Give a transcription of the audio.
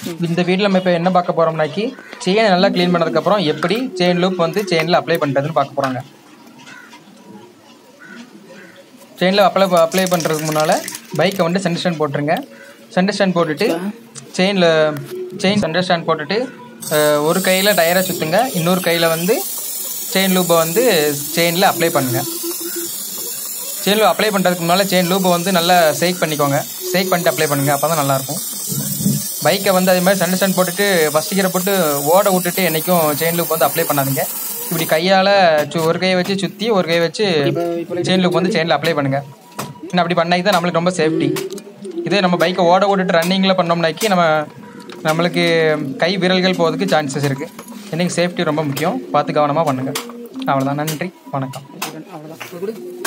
இந்த வீடியோவில் நம்ம இப்போ என்ன பார்க்க போகிறோம்னாக்கி செயினை நல்லா க்ளீன் பண்ணதுக்கப்புறம் எப்படி செயின் லூப் வந்து செயினில் அப்ளை பண்ணுறதுன்னு பார்க்க போகிறாங்க செயினில் அப்ளை அப்ளை பண்ணுறதுக்கு முன்னால் பைக்கை வந்து சென்டர் ஸ்டாண்ட் போட்டுருங்க சென்டர் ஸ்டாண்ட் போட்டுட்டு செயினில் செயின் சென்டர் ஸ்டாண்ட் போட்டுட்டு அஹ், ஒரு கையில் டயரை சுற்றுங்க இன்னொரு கையில் வந்து செயின் லூப்பை வந்து செயினில் அப்ளை பண்ணுங்கள் செயின் லூப் அப்ளை பண்ணுறதுக்கு முன்னால் செயின் லூப்பை வந்து நல்லா ஷேக் பண்ணிக்கோங்க ஷேக் பண்ணிட்டு அப்ளை பண்ணுங்கள் அப்போ தான் நல்லாயிருக்கும் பைக்கை வந்து அதே மாதிரி சென்டர் ஸ்டாண்ட் போட்டுட்டு ஃபஸ்ட் கீரை போட்டு ஓட விட்டுட்டு என்றைக்கும் செயின் லூப் வந்து அப்ளை பண்ணாதீங்க இப்படி கையால் சு ஒரு கையை வச்சு சுற்றி ஒரு கையை வச்சு செயின் லூப் வந்து செயினில் அப்ளை பண்ணுங்கள் இன்னும் அப்படி பண்ணாக்கி தான் நம்மளுக்கு ரொம்ப சேஃப்டி இதே நம்ம பைக்கை ஓட விட்டுட்டு ரன்னிங்கில் பண்ணோம்னாக்கி நம்ம நம்மளுக்கு கை விரல்கள் போகிறதுக்கு சான்சஸ் இருக்குது இன்றைக்கி சேஃப்டி ரொம்ப முக்கியம் பார்த்து கவனமாக பண்ணுங்கள் அவ்வளோதான் நன்றி வணக்கம் அவ்வளோதான் கொடு